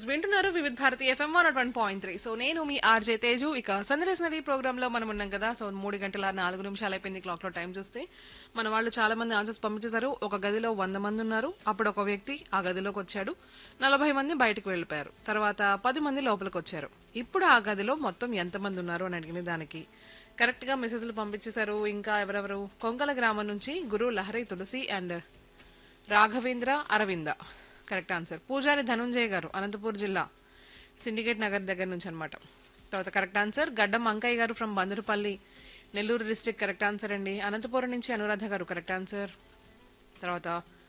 listeners వింటున్నారు Vividh Bharati FM one one point three so నేను మీ ఆర్జే తేజు ఇక సందర్శనరీ ప్రోగ్రామ్ లో మనం ఉన్నాం కదా సో మూడు గంటల నాలుగు నిమిషాలు అయిపోయింది క్లాక్ లో టైం చూస్తే మన వాళ్ళు చాలా మంది ఆన్సర్స్ పంపించేశారు ఒక గదిలో వంద మంది ఉన్నారు అప్పుడు ఒక వ్యక్తి ఆ గదిలోకి వచ్చాడు నలభై మంది బయటకు వెళ్ళిపోయారు తర్వాత పది మంది లోపలికి వచ్చారు ఇప్పుడు ఆ గదిలో మొత్తం ఎంతమంది ఉన్నారు అని అడిగిన దానికి కరెక్ట్ గా మెసేజ్లు పంపించేశారు ఇంకా ఎవరెవరు కొంకల గ్రామం నుంచి Guru Lahari Tulasi and Raghavendra Aravinda correct answer Pujari Dhananjay గారు అనంతపూర్ జిల్లా సిండికేట్ నగర్ దగ్గర నుంచి అనమాట తర్వాత correct answer Gaddam Ankaiah garu from Bandarupalli Nellore district correct answer అండి అనంతపురం నుంచి అనురాధ గారు కరెక్ట్ ఆన్సర్ తర్వాత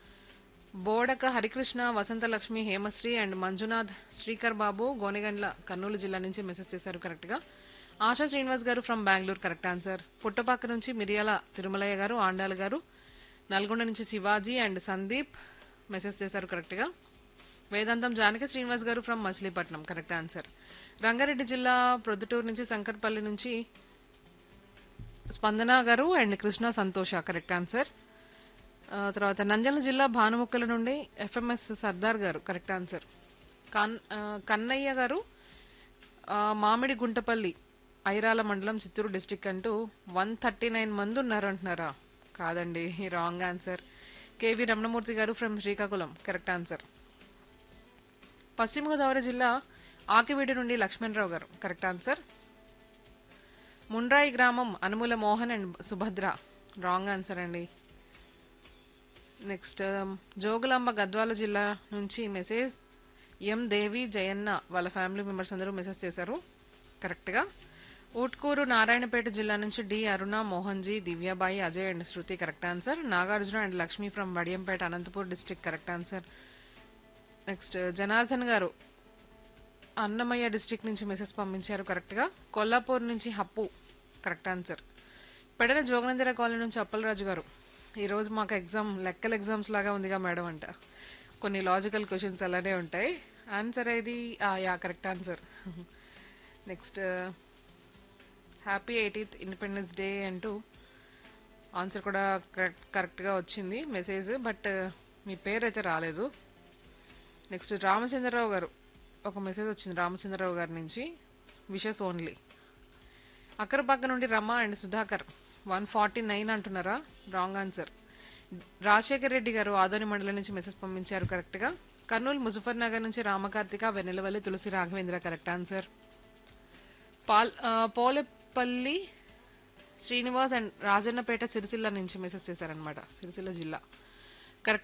బోడక హరికృష్ణ వసంతలక్ష్మి హేమశ్రీ అండ్ మంజునాథ్ శ్రీకర్ బాబు గోనెగండ్ల కర్నూలు జిల్లా నుంచి మెసేజ్ చేశారు కరెక్ట్గా Asha Srinivas garu from Bengaluru correct answer Puttapaka నుంచి మిరియాల తిరుమలయ్య గారు ఆండాల్ గారు నల్గొండ నుంచి శివాజీ అండ్ సందీప్ మెసేజ్ చేశారు కరెక్ట్గా వేదాంతం Janaki Srinivas garu from Machilipatnam correct answer Rangareddy జిల్లా ప్రొద్దుటూరు నుంచి శంకర్పల్లి నుంచి స్పందన గారు అండ్ కృష్ణ సంతోష కరెక్ట్ ఆన్సర్ ఆ, తర్వాత నంద్యాల జిల్లా భానుముక్కల నుండి ఎఫ్ఎంఎస్ సర్దార్ గారు కరెక్ట్ ఆన్సర్ కన్ ఆ, కన్నయ్య గారు ఆ, మామిడి గుంటపల్లి ఐరాల మండలం చిత్తూరు డిస్టిక్ అంటూ వన్ థర్టీ నైన్ మంది ఉన్నారు అంటున్నారా కాదండి రాంగ్ ఆన్సర్ కేవి రమణమూర్తి గారు ఫ్రమ్ శ్రీకాకుళం కరెక్ట్ ఆన్సర్ పశ్చిమ గోదావరి జిల్లా ఆకివీడి నుండి లక్ష్మణరావు గారు కరెక్ట్ ఆన్సర్ ముండ్రాయి గ్రామం Anumula Mohan and Subhadra wrong answer అండి నెక్స్ట్ జోగులాంబ గద్వాల జిల్లా నుంచి మెసేజ్ ఎం దేవి జయన్న వాళ్ళ ఫ్యామిలీ మెంబర్స్ అందరూ మెసేజ్ చేశారు కరెక్ట్గా ఊట్కూరు నారాయణపేట జిల్లా నుంచి D Aruna Mohanji Divyabai Ajay and Shruti correct answer Nagarjuna and Lakshmi from Vadiyampeta Anantapur district correct answer next Janardhan garu Annamayya district నుంచి మెసేజ్ పంపించారు కరెక్ట్గా కొల్లాపూర్ నుంచి హప్పు correct answer Pedana Joganandara colony నుంచి అప్పలరాజు గారు ఈరోజు మాకు ఎగ్జామ్ లెక్కల ఎగ్జామ్స్ లాగా ఉందిగా మేడం అంట కొన్ని లాజికల్ క్వశ్చన్స్ అలానే ఉంటాయి ఆన్సర్ ఇది ఆ, yeah correct answer next happy eightieth independence day అంటూ ఆన్సర్ కూడా కరెక్ట్ కరెక్ట్గా వచ్చింది మెసేజ్ బట్ మీ పేరు అయితే రాలేదు నెక్స్ట్ రామచంద్రరావు గారు ఒక మెసేజ్ వచ్చింది రామచంద్రరావు గారి నుంచి విషెస్ ఓన్లీ అక్కరపక్క నుండి Rama and Sudhakar one forty nine అంటున్నారా రాంగ్ ఆన్సర్ రాజశేఖర్ రెడ్డి గారు ఆదోని మండలం నుంచి మెసేజ్ పంపించారు కరెక్ట్గా కర్నూలు ముజఫర్ నగర్ నుంచి రామకార్తిక వెన్నెలవల్లి తులసి రాఘవేంద్ర కరెక్ట్ ఆన్సర్ పాల్ ఆ, పోలేపల్లి శ్రీనివాస్ అండ్ రాజన్నపేట సిరిసిల్ల నుంచి మెసేజ్ చేశారనమాట సిరిసిల్ల జిల్లా